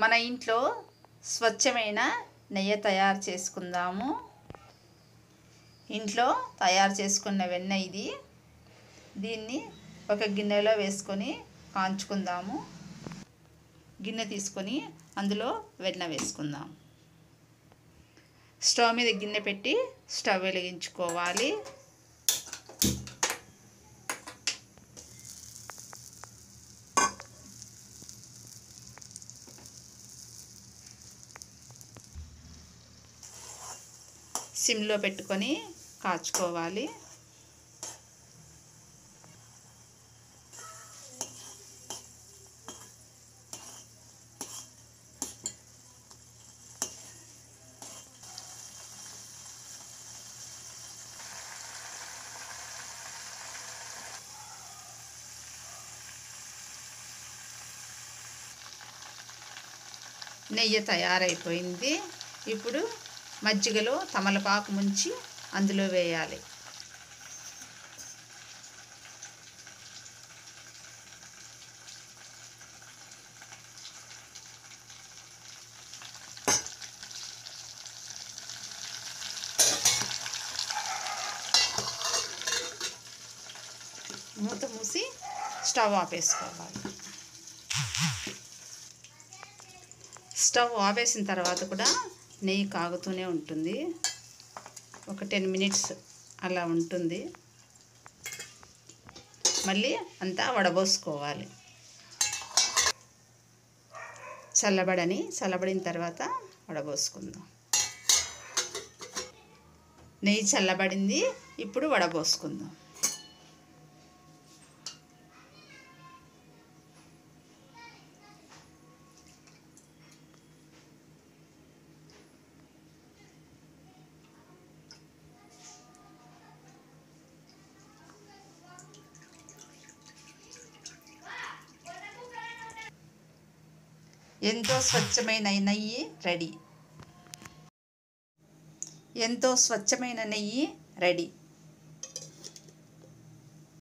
మన ఇంట్లో స్వచ్ఛమైన నెయ్యి తయారు చేసుకుందాము ఇంట్లో తయారు చేసుకున్న వెన్న ఇది దీన్ని ఒక గిన్నెలో వేసుకొని కాంచుకుందాము గిన్నె తీసుకొని అందులో వెన్న వేసుకుందాం స్టవ్ మీద గిన్నె పెట్టి స్టవ్ వెలిగించుకోవాలి సిమ్లో పెట్టుకొని కాచుకోవాలి నెయ్యి తయారైపోయింది ఇప్పుడు మజ్జిగలో తమలపాకు ముంచి అందులో వేయాలి మూత మూసి స్టవ్ ఆపేసుకోవాలి స్టవ్ ఆపేసిన తర్వాత కూడా నెయ్యి కాగుతూనే ఉంటుంది ఒక టెన్ మినిట్స్ అలా ఉంటుంది మళ్ళీ అంతా వడబోసుకోవాలి చల్లబడని చల్లబడిన తర్వాత వడబోసుకుందాం నెయ్యి చల్లబడింది ఇప్పుడు వడబోసుకుందాం ఎంతో స్వచ్ఛమైన నెయ్యి రెడీ ఎంతో స్వచ్ఛమైన నెయ్యి రెడీ